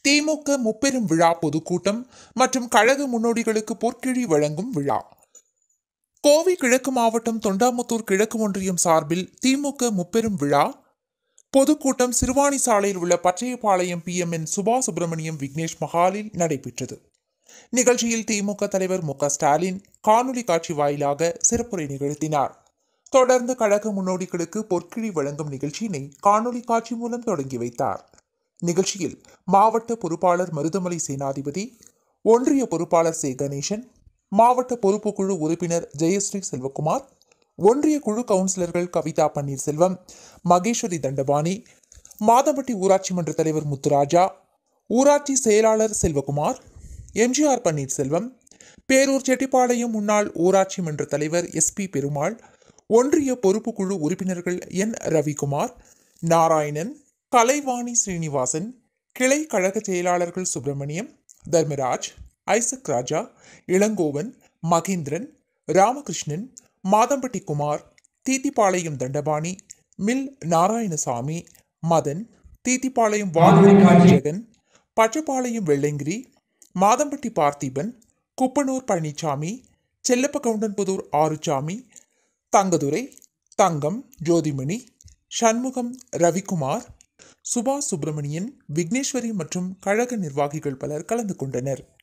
திமுக முப்பெரும் விழா பொதுக்கூட்டம் மற்றும் கழக முன்னோடிகளுக்கு பொற்கிழி வழங்கும் விழா கோவை கிழக்கு மாவட்டம் தொண்டாமுத்தூர் கிழக்கு ஒன்றியம் சார்பில் திமுக முப்பெரும் விழா பொதுக்கூட்டம் சிறுவாணி சாலையில் உள்ள பச்சையபாளையம் பிஎம்என் சுபா சுப்பிரமணியம் விக்னேஷ் மஹாலில் நடைபெற்றது நிகழ்ச்சியில் திமுக தலைவர் மு க ஸ்டாலின் காணொலி காட்சி வாயிலாக சிறப்புரை நிகழ்த்தினார் தொடர்ந்து கழக முன்னோடிகளுக்கு பொற்கிழி வழங்கும் நிகழ்ச்சியினை காணொலி காட்சி மூலம் தொடங்கி வைத்தார் நிகழ்ச்சியில் மாவட்ட பொறுப்பாளர் மருதமலை சேனாதிபதி ஒன்றிய பொறுப்பாளர் சே கணேசன் மாவட்ட பொறுப்புக்குழு உறுப்பினர் ஜெயஸ்ரீ செல்வகுமார் ஒன்றிய குழு கவுன்சிலர்கள் கவிதா பன்னீர்செல்வம் மகேஸ்வரி தண்டபாணி மாதம்பட்டி ஊராட்சி மன்ற தலைவர் முத்துராஜா ஊராட்சி செயலாளர் செல்வகுமார் எம்ஜிஆர் பன்னீர்செல்வம் பேரூர் செட்டிப்பாளையம் முன்னாள் ஊராட்சி மன்ற தலைவர் எஸ்பி பெருமாள் ஒன்றிய பொறுப்புக்குழு உறுப்பினர்கள் என் ரவிக்குமார் நாராயணன் கலைவாணி ஸ்ரீனிவாசன் கிளை கழக செயலாளர்கள் சுப்பிரமணியம் தர்மராஜ் ஐசக் ராஜா இளங்கோவன் மகேந்திரன் ராமகிருஷ்ணன் மாதம்பட்டி குமார் தீத்திப்பாளையம் தண்டபாணி மில் நாராயணசாமி மதன் தீத்திப்பாளையம் வாழ்வழி ஜெகன் பச்சப்பாளையம் வெள்ளங்கிரி மாதம்பட்டி பார்த்திபன் குப்பனூர் பழனிசாமி செல்லப்ப கவுண்டன்புதூர் ஆறுசாமி தங்கதுரை தங்கம் ஜோதிமணி சண்முகம் ரவிக்குமார் சுபாஷ் சுப்பிரமணியன் விக்னேஸ்வரி மற்றும் கழக நிர்வாகிகள் பலர் கலந்து கொண்டனர்